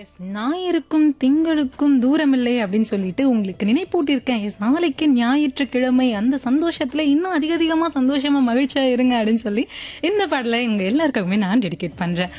S ஞாயிறுக்கும் திங்களுக்கும் தூரமில்லை அப்படின்னு சொல்லிட்டு உங்களுக்கு நினைப்பூட்டியிருக்கேன் எஸ் நாளைக்கு ஞாயிற்றுக்கிழமை அந்த சந்தோஷத்துல இன்னும் அதிக அதிகமா சந்தோஷமா மகிழ்ச்சியா இருங்க அப்படின்னு சொல்லி இந்த பாடலை எங்க எல்லாருக்குமே நான் டெடிகேட் பண்றேன்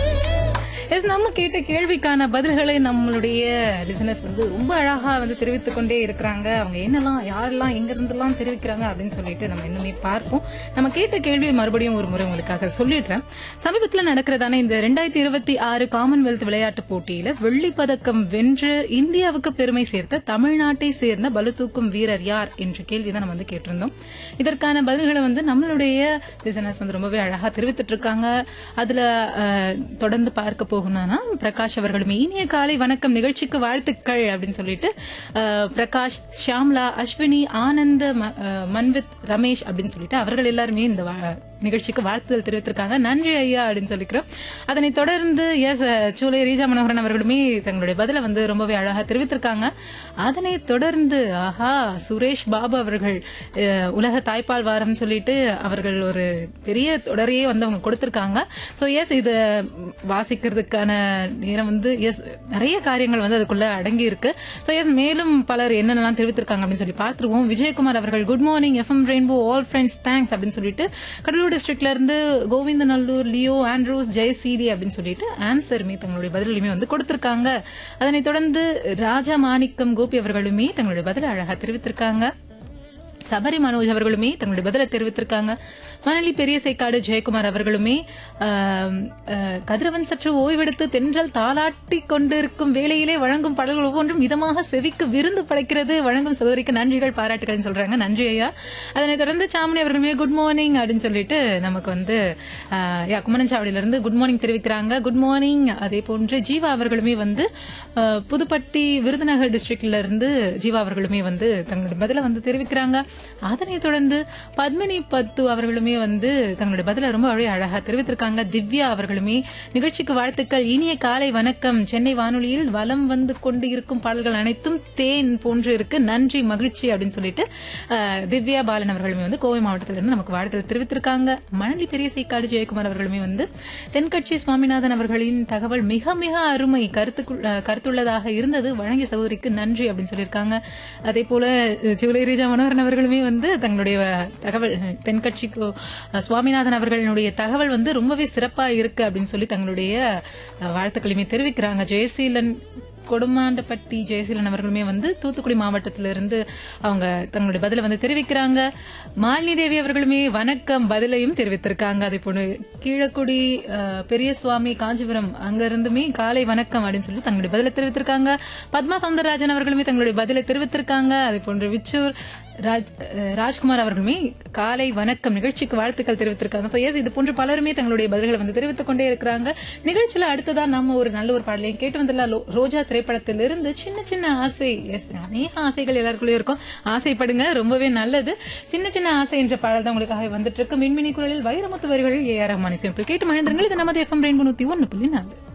எஸ் நம்ம கேட்ட கேள்விக்கான பதில்களை நம்மளுடைய லிசனர்ஸ் வந்து ரொம்ப அழகா வந்து தெரிவித்துக் கொண்டே இருக்கிறாங்க அவங்க என்னெல்லாம் யாரெல்லாம் எங்க இருந்தெல்லாம் தெரிவிக்கிறாங்க அப்படின்னு சொல்லிட்டு நம்ம இன்னுமே பார்ப்போம் நம்ம கேட்ட கேள்வியை மறுபடியும் ஒரு முறை உங்களுக்காக சொல்லிடுறேன் சமீபத்தில் நடக்கிறதான இந்த ரெண்டாயிரத்தி இருபத்தி ஆறு காமன்வெல்த் விளையாட்டு போட்டியில வெள்ளி பதக்கம் வென்று இந்தியாவுக்கு பெருமை சேர்த்த தமிழ்நாட்டை சேர்ந்த பளுதூக்கும் வீரர் யார் என்ற கேள்வி தான் நம்ம வந்து கேட்டிருந்தோம் இதற்கான பதில்களை வந்து நம்மளுடைய லிசனர்ஸ் வந்து ரொம்பவே அழகா தெரிவித்துட்டு இருக்காங்க அதுல அஹ், தொடர்ந்து பார்க்க போகணும்னா பிரகாஷ் அவர்களுமே இனிய காலை வணக்கம் நிகழ்ச்சிக்கு வாழ்த்துக்கள் அப்படின்னு சொல்லிட்டு அஹ், பிரகாஷ் ஷியாம்லா அஸ்வினி ஆனந்த் ம- அஹ், மன்வித் ரமேஷ் அப்படின்னு சொல்லிட்டு அவர்கள் எல்லாருமே இந்த வா- நிகழ்ச்சிக்கு வாழ்த்துதல் தெரிவித்திருக்காங்க நன்றி ஐயா அப்படின்னு சொல்லிக்கிறோம் அதனைத் தொடர்ந்து எஸ் சூலை ரீஜா மனோகரன் அவர்களுமே தங்களுடைய பதிலை வந்து ரொம்பவே அழகா தெரிவித்திருக்காங்க அதனைத் தொடர்ந்து ஆஹா சுரேஷ் பாபு அவர்கள் அஹ், உலக தாய்ப்பால் வாரம் சொல்லிட்டு அவர்கள் ஒரு பெரிய தொடரையே வந்து அவங்க கொடுத்திருக்காங்க ஸோ எஸ் இது வாசிக்கிறதுக்கான நேரம் வந்து எஸ் நிறைய காரியங்கள் வந்து அதுக்குள்ள அடங்கி இருக்கு ஸோ எஸ் மேலும் பலர் என்னென்னலாம் தெரிவித்திருக்காங்க அப்படின்னு சொல்லி பார்த்துருவோம் விஜயகுமார் அவர்கள் good morning FM rainbow all friends thanks அப்படின்னு சொல்லிட்டு கடலூர் டிஸ்ட்ரிக்ட்ல இருந்து கோவிந்தநல்லூர் லியோ ஆண்ட்ரூஸ் ஜெயசீலி அப்படின்னு சொல்லிட்டு ஆன்சருமே தங்களுடைய பதிலுமே வந்து கொடுத்திருக்காங்க அதனைத் தொடர்ந்து ராஜா மாணிக்கம் கோபி அவர்களுமே தங்களுடைய பதிலை அழகா தெரிவித்திருக்காங்க சபரி மனோஜ் அவர்களுமே தங்களுடைய பதிலை தெரிவித்திருக்காங்க மணலி பெரிய சேக்காடு ஜெயக்குமார் அவர்களுமே ஆம், அஹ், கதிரவன் சற்று ஓய்வெடுத்து தென்றல் தாளாட்டி கொண்டிருக்கும் வேலையிலே வழங்கும் பாடல்கள் ஒவ்வொன்றும் இதமாக செவிக்கு விருந்து படைக்கிறது வழங்கும் சகோதரிக்கு நன்றிகள் பாராட்டுகள்னு சொல்றாங்க நன்றி ஐயா அதனைத் தொடர்ந்து சாமுனி அவர்களுமே குட் மார்னிங் அப்படின்னு சொல்லிட்டு நமக்கு வந்து ஆஹ், யா கும்மனஞ்சாவடியில இருந்து குட் மார்னிங் தெரிவிக்கிறாங்க குட் மார்னிங் அதே போன்று ஜீவா அவர்களுமே வந்து ஆஹ், புதுப்பட்டி விருதுநகர் டிஸ்ட்ரிக்ட்ல இருந்து ஜீவா அவர்களுமே வந்து தங்களுடைய பதில வந்து தெரிவிக்கிறாங்க அதனைத் தொடர்ந்து பத்மினி பத்து அவர்களுமே வந்து தங்களுடைய பதில ரொம்ப அழகா அழகா தெரிவித்திருக்காங்க திவ்யா அவர்களுமே நிகழ்ச்சிக்கு வாழ்த்துக்கள் இனிய காலை வணக்கம் சென்னை வானொலியில் வலம் வந்து கொண்டு இருக்கும் பாடல்கள் அனைத்தும் தேன் போன்று இருக்கு நன்றி மகிழ்ச்சி அப்படின்னு சொல்லிட்டு ஆஹ், திவ்யா பாலன் அவர்களுமே வந்து கோவை மாவட்டத்திலிருந்து நமக்கு வாழ்த்துக்கள் தெரிவித்திருக்காங்க மணலி பெரிய சீக்காடு ஜெயக்குமார் அவர்களுமே வந்து தென்கட்சி சுவாமிநாதன் அவர்களின் தகவல் மிக மிக அருமை கருத்துக்குள் அஹ், கருத்துள்ளதாக இருந்தது வழங்கிய சகோதரிக்கு நன்றி அப்படின்னு சொல்லியிருக்காங்க அதே போல அஹ், ஜூலை ரீஜா மனோகரன் அவர்களுமே வந்து தங்களுடைய தகவல் அஹ், தென்கட்சிக்கு அஹ், சுவாமிநாதன் அவர்களுடைய தகவல் வந்து ரொம்பவே சிறப்பா இருக்கு அப்படின்னு சொல்லி தங்களுடைய அஹ், வாழ்த்துக்களையுமே தெரிவிக்கிறாங்க ஜெயசீலன் கொடுமாண்டப்பட்டி ஜெயசீலன் அவர்களுமே வந்து தூத்துக்குடி மாவட்டத்திலிருந்து அவங்க தங்களுடைய பதிலை வந்து தெரிவிக்கிறாங்க மாலினி தேவி அவர்களுமே வணக்கம் பதிலையும் தெரிவித்திருக்காங்க அதே போல கீழக்குடி அஹ், பெரியசுவாமி காஞ்சிபுரம் அங்க இருந்துமே காலை வணக்கம் அப்படின்னு சொல்லி தங்களுடைய பதிலை தெரிவித்திருக்காங்க பத்மா சவுந்தரராஜன் அவர்களுமே தங்களுடைய பதிலை தெரிவித்திருக்காங்க அதே போன்று விச்சூர் ராஜ் அஹ், ராஜ்குமார் அவர்களுமே காலை வணக்கம் நிகழ்ச்சிக்கு வாழ்த்துக்கள் தெரிவித்திருக்காங்க ஸோ எஸ் இது போன்று பலருமே தங்களுடைய பதில்களை வந்து தெரிவித்துக் கொண்டே இருக்கிறாங்க நிகழ்ச்சியில அடுத்ததா நம்ம ஒரு நல்ல ஒரு பாடலையும் கேட்டு வந்துடலாம் லோ- ரோஜா திரைப்படத்திலிருந்து சின்ன சின்ன ஆசை எஸ் அநேக ஆசைகள் எல்லாருக்குள்ளேயும் இருக்கும் ஆசைப்படுங்க ரொம்பவே நல்லது சின்ன சின்ன ஆசை என்ற பாடல் தான் உங்களுக்காக வந்துட்டு இருக்கு மின்மினி குரலில் வைரமுத்து வரிகளில் ஏ ஆர் ரஹ்மான் இசையமைப்பில் கேட்டு மகிழ்ந்துருங்கள் இது நமது எஃப்எம் ரெயின்போ நூத்தி ஒன்று புள்ளி நாலு